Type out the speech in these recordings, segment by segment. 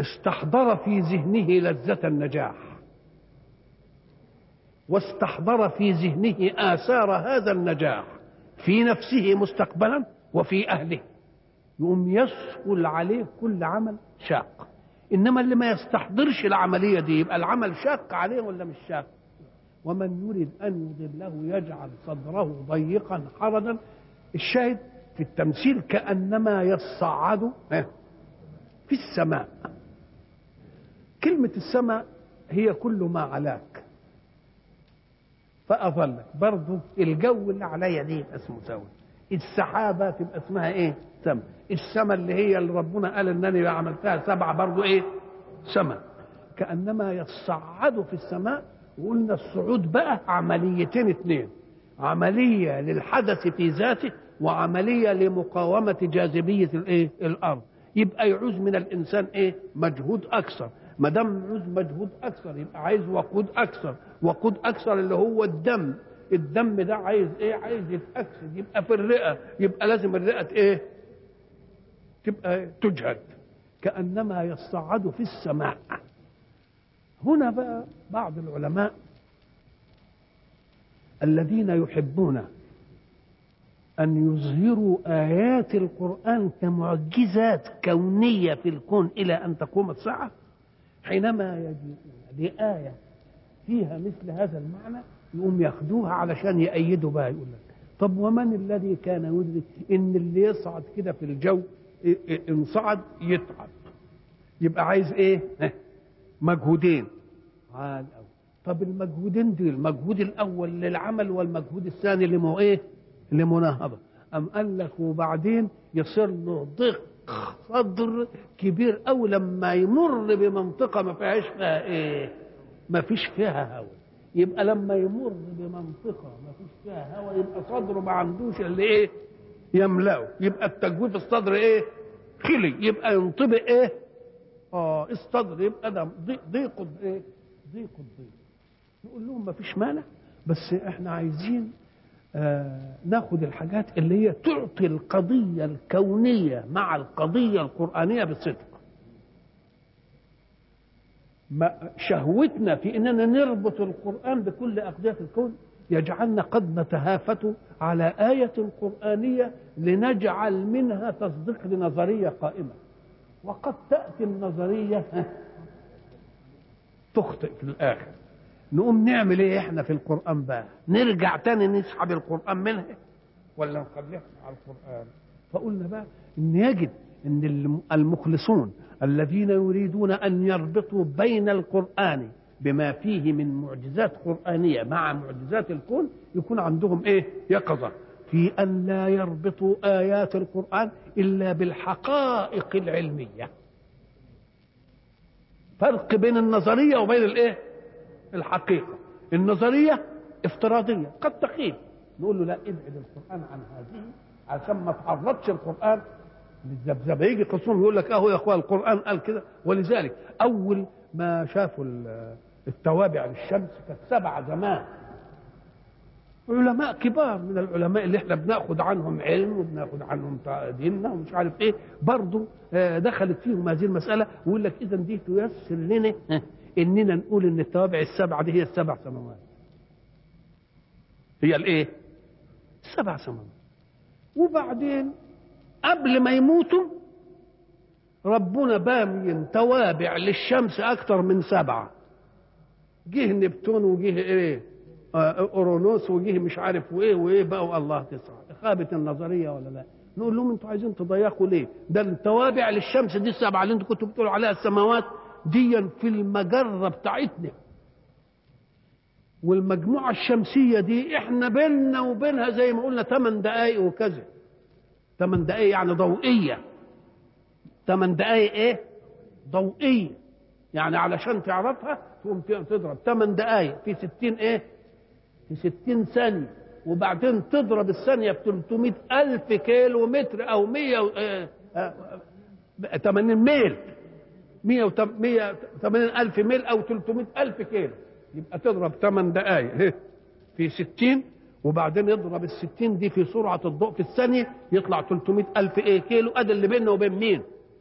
استحضر في ذهنه لذة النجاح واستحضر في ذهنه آثار هذا النجاح في نفسه مستقبلا وفي أهله يقوم يسهل عليه كل عمل شاق إنما اللي ما يستحضرش العملية دي يبقى العمل شاق عليه ولا مش شاق ومن يريد أن يضله يجعل صدره ضيقا حرجا الشاهد في التمثيل كأنما يصعد في السماء كلمة السماء هي كل ما علاك فأظلك برضو الجو اللي عليا دي يبقى اسمه سوي السحابة تبقى اسمها ايه سما السما اللي هي اللي ربنا قال انني عملتها سبعة برضو ايه سما كأنما يصعد في السماء وقلنا الصعود بقى عمليتين اتنين عملية للحدث في ذاته وعملية لمقاومة جاذبية الايه الأرض يبقى يعوز من الإنسان ايه مجهود أكثر ما دام يعوز مجهود أكثر يبقى عايز وقود أكثر وقود أكثر اللي هو الدم الدم ده عايز ايه عايز يتأكسد يبقى في الرئة يبقى لازم الرئة ايه تبقى تجهد كأنما يصعد في السماء هنا بقى بعض العلماء الذين يحبون أن يظهروا آيات القرآن كمعجزات كونية في الكون إلى أن تقوم الساعة حينما يجيئون لآية فيها مثل هذا المعنى يقوم ياخدوها علشان يأيدوا بها يقول لك طب ومن الذي كان يدرك ان اللي يصعد كده في الجو ان صعد يتعب يبقى عايز ايه مجهودين عال أوي. طب المجهودين دي المجهود الاول للعمل والمجهود الثاني لمو ايه لمناهضه ام قال لك وبعدين يصير له ضيق صدر كبير أوي لما يمر بمنطقه ما فيهاش فيها ايه ما فيش فيها هواء يبقى لما يمر بمنطقه ما فيش فيها هواء يبقى صدره ما عندوش اللي ايه يملأه يبقى التجويف الصدر ايه خلي يبقى ينطبق ايه اه الصدر يبقى ده ضيق ضيق ايه ضيق الضيق نقول لهم ما فيش مانع بس احنا عايزين آه ناخد الحاجات اللي هي تعطي القضية الكونية مع القضية القرآنية بصدق ما شهوتنا في اننا نربط القران بكل اقضيه الكون يجعلنا قد نتهافت على ايه قرانيه لنجعل منها تصديق لنظريه قائمه وقد تاتي النظريه تخطئ في الاخر نقوم نعمل ايه احنا في القران بقى نرجع تاني نسحب القران منها ولا نخليها على القران فقلنا بقى ان يجب ان المخلصون الذين يريدون ان يربطوا بين القران بما فيه من معجزات قرانيه مع معجزات الكون يكون عندهم ايه يقظه في ان لا يربطوا ايات القران الا بالحقائق العلميه فرق بين النظريه وبين الايه الحقيقه النظريه افتراضيه قد تخيب نقول له لا ابعد القران عن هذه عشان ما تعرضش القران للذبذبه يجي قصون يقول لك اهو يا اخوان القران قال كده ولذلك اول ما شافوا التوابع للشمس كانت سبعه زمان علماء كبار من العلماء اللي احنا بناخد عنهم علم وبناخد عنهم ديننا ومش عارف ايه برضه دخلت فيهم هذه المساله ويقول لك اذا دي تيسر لنا اننا نقول ان التوابع السبعه دي هي السبع سماوات هي الايه السبع سماوات وبعدين قبل ما يموتوا ربنا بامين توابع للشمس اكتر من سبعه جه نبتون وجه ايه اورونوس وجه مش عارف وايه وايه بقوا الله تسعه خابت النظريه ولا لا نقول لهم انتوا عايزين تضيقوا ليه ده التوابع للشمس دي السبعه اللي انتوا كنتوا بتقولوا عليها السماوات دي في المجره بتاعتنا والمجموعه الشمسيه دي احنا بيننا وبينها زي ما قلنا 8 دقائق وكذا 8 دقائق يعني ضوئيه 8 دقائق ايه ضوئيه يعني علشان تعرفها تقوم تضرب 8 دقائق في 60 ايه في 60 ثانيه وبعدين تضرب الثانيه ب 300 الف كيلو متر او 100 اه اه 80 ميل 180 الف ميل او 300 الف كيلو يبقى تضرب 8 دقائق في 60 وبعدين يضرب ال 60 دي في سرعه الضوء في الثانيه يطلع 300 الف ايه كيلو ادي اللي بيننا وبين مين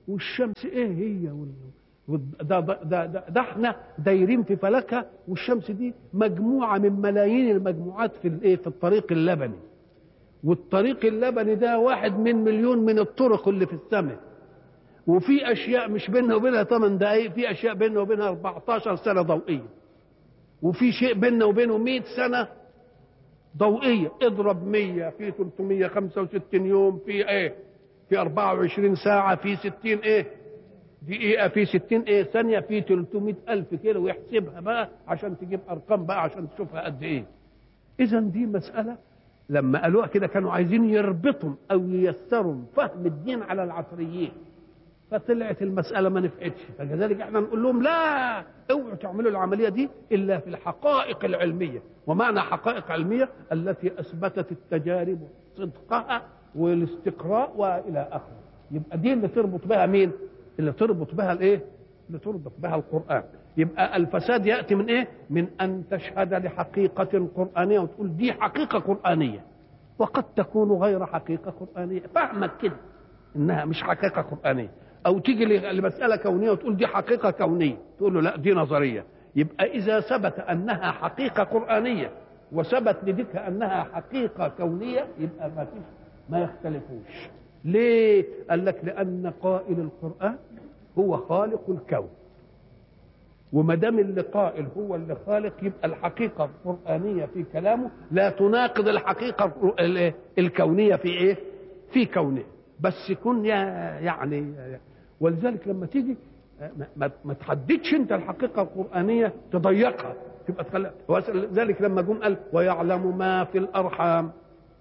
والشمس ايه هي وال... ده, ده, ده, ده, ده احنا دايرين في فلكها والشمس دي مجموعه من ملايين المجموعات في الايه في الطريق اللبني والطريق اللبني ده واحد من مليون من الطرق اللي في السماء وفي اشياء مش بيننا وبينها 8 دقائق في اشياء بيننا وبينها 14 سنه ضوئيه وفي شيء بيننا وبينه 100 سنه ضوئيه اضرب 100 في 365 يوم في ايه في 24 ساعه في 60 ايه دقيقه في 60 ايه ثانيه في 300 الف كده ويحسبها بقى عشان تجيب ارقام بقى عشان تشوفها قد ايه اذا دي مساله لما قالوها كده كانوا عايزين يربطوا او ييسروا فهم الدين على العصريين فطلعت المسألة ما نفعتش فكذلك احنا نقول لهم لا اوعوا تعملوا العملية دي إلا في الحقائق العلمية ومعنى حقائق علمية التي أثبتت التجارب صدقها والاستقراء وإلى آخره يبقى دي اللي تربط بها مين اللي تربط بها الايه اللي تربط بها القرآن يبقى الفساد يأتي من ايه من أن تشهد لحقيقة قرآنية وتقول دي حقيقة قرآنية وقد تكون غير حقيقة قرآنية فهمك كده انها مش حقيقة قرآنية او تيجي لمساله كونيه وتقول دي حقيقه كونيه تقول له لا دي نظريه يبقى اذا ثبت انها حقيقه قرانيه وثبت لديك انها حقيقه كونيه يبقى ما فيش ما يختلفوش ليه قال لك لان قائل القران هو خالق الكون وما دام اللي قائل هو اللي خالق يبقى الحقيقه القرانيه في كلامه لا تناقض الحقيقه الكونيه في ايه في كونه بس يكون يعني ولذلك لما تيجي ما, ما تحددش انت الحقيقه القرانيه تضيقها تبقى تخلق ذلك لما جم قال ويعلم ما في الارحام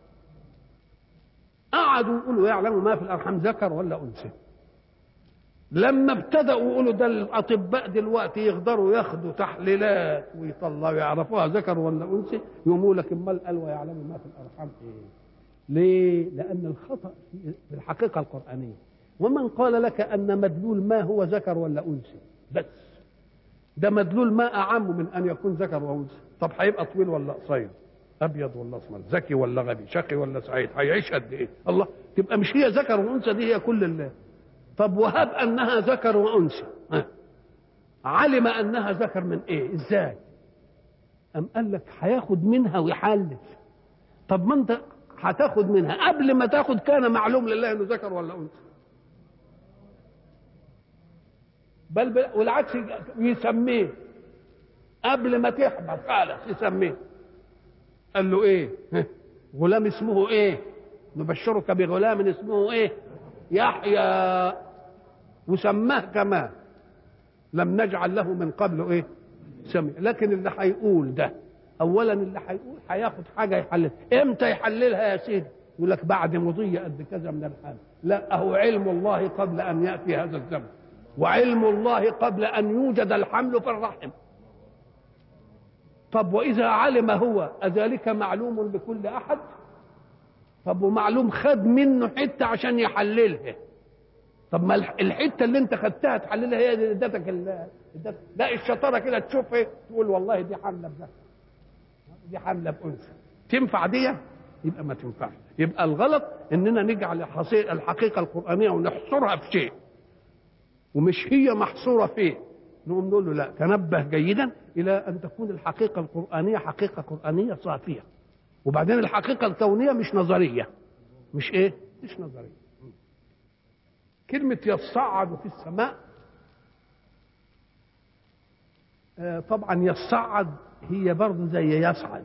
قعدوا يقولوا يعلم ما في الارحام ذكر ولا انثى لما ابتدأوا يقولوا ده الأطباء دلوقتي يقدروا ياخدوا تحليلات ويطلعوا يعرفوها ذكر ولا أنثى يقوموا لك أمال قال ويعلم ما في الأرحام إيه؟ ليه؟ لأن الخطأ في الحقيقة القرآنية ومن قال لك أن مدلول ما هو ذكر ولا أنثى بس ده مدلول ما أعم من أن يكون ذكر وأنثى طب هيبقى طويل ولا قصير أبيض ولا أسمر ذكي ولا غبي شقي ولا سعيد هيعيش قد إيه الله تبقى مش هي ذكر وأنثى دي هي كل الله طب وهب أنها ذكر وأنثى علم أنها ذكر من إيه إزاي أم قال لك هياخد منها ويحلل طب ما أنت هتاخد منها قبل ما تاخد كان معلوم لله انه ذكر ولا انثى بل والعكس يسميه قبل ما تحبط خالص يسميه قال له ايه غلام اسمه ايه نبشرك بغلام اسمه ايه يحيى وسماه كمان لم نجعل له من قبل ايه سمي لكن اللي هيقول ده اولا اللي هيقول هياخد حاجه يحلل امتى يحللها يا سيدي يقول لك بعد مضي قد كذا من الحال لا هو علم الله قبل ان ياتي هذا الزمن وعلم الله قبل ان يوجد الحمل في الرحم طب واذا علم هو اذلك معلوم لكل احد طب ومعلوم خد منه حته عشان يحللها طب ما الحته اللي انت خدتها تحللها هي اللي ادتك لا الشطاره كده تشوف ايه تقول والله دي حمله بذكر دي حمله بانثى تنفع دي يبقى ما تنفعش يبقى الغلط اننا نجعل الحقيقه القرانيه ونحصرها في شيء ومش هي محصوره فيه نقوم نقول له لا تنبه جيدا الى ان تكون الحقيقه القرانيه حقيقه قرانيه صافيه وبعدين الحقيقه الكونيه مش نظريه مش ايه مش نظريه كلمه يصعد في السماء آه طبعا يصعد هي برضه زي يصعد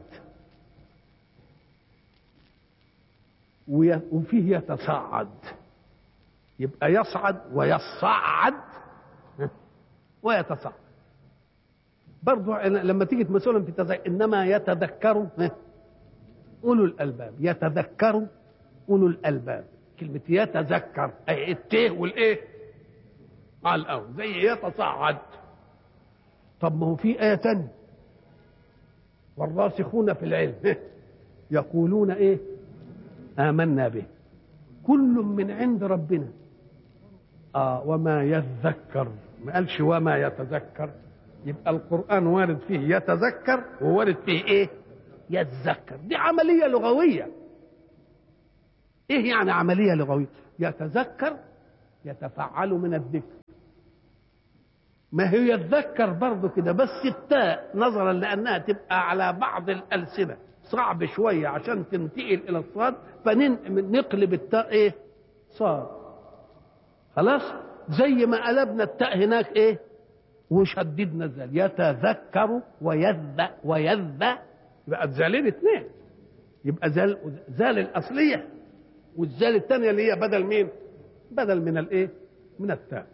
وفيه يتصاعد يبقى يصعد ويصعد ويتصاعد برضه لما تيجي مثلا في تذكر انما يتذكر اولو الالباب يتذكر اولو الالباب كلمه يتذكر اي التيه والايه على الاول زي يتصاعد طب ما هو في ايه تانية والراسخون في العلم يقولون ايه آمنا به كل من عند ربنا آه وما يذكر ما قالش وما يتذكر يبقى القرآن وارد فيه يتذكر ووارد فيه ايه يتذكر دي عملية لغوية ايه يعني عملية لغوية يتذكر يتفعل من الذكر ما هي يتذكر برضه كده بس التاء نظرا لانها تبقى على بعض الالسنه صعب شويه عشان تنتقل الى الصاد فنقلب التاء ايه صاد خلاص زي ما قلبنا التاء هناك ايه وشددنا الزال يتذكر ويذ ويذ يبقى الزالين اثنين يبقى زال زال الاصليه والزال الثانيه اللي هي بدل مين بدل من الايه من التاء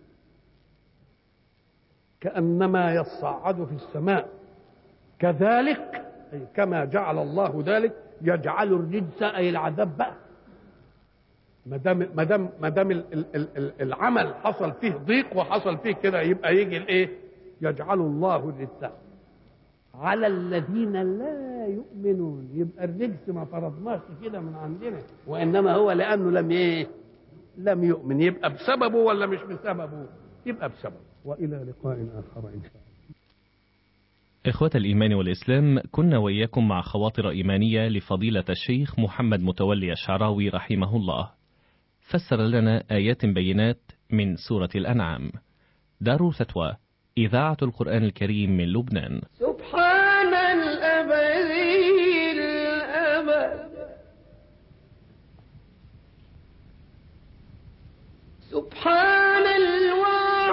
كانما يصعد في السماء كذلك أي كما جعل الله ذلك يجعل الرجس اي العذاب بقى ما دام ما دام ما دام العمل حصل فيه ضيق وحصل فيه كده يبقى يجي الايه؟ يجعل الله الرجس على الذين لا يؤمنون يبقى الرجس ما فرضناش كده من عندنا وانما هو لانه لم ايه؟ لم يؤمن يبقى بسببه ولا مش بسببه؟ يبقى بسببه والى لقاء اخر ان شاء الله. إخوة الإيمان والإسلام كنا وإياكم مع خواطر إيمانية لفضيلة الشيخ محمد متولي الشعراوي رحمه الله فسر لنا آيات بينات من سورة الأنعام دار فتوى إذاعة القرآن الكريم من لبنان سبحان الأبدي الأبد سبحان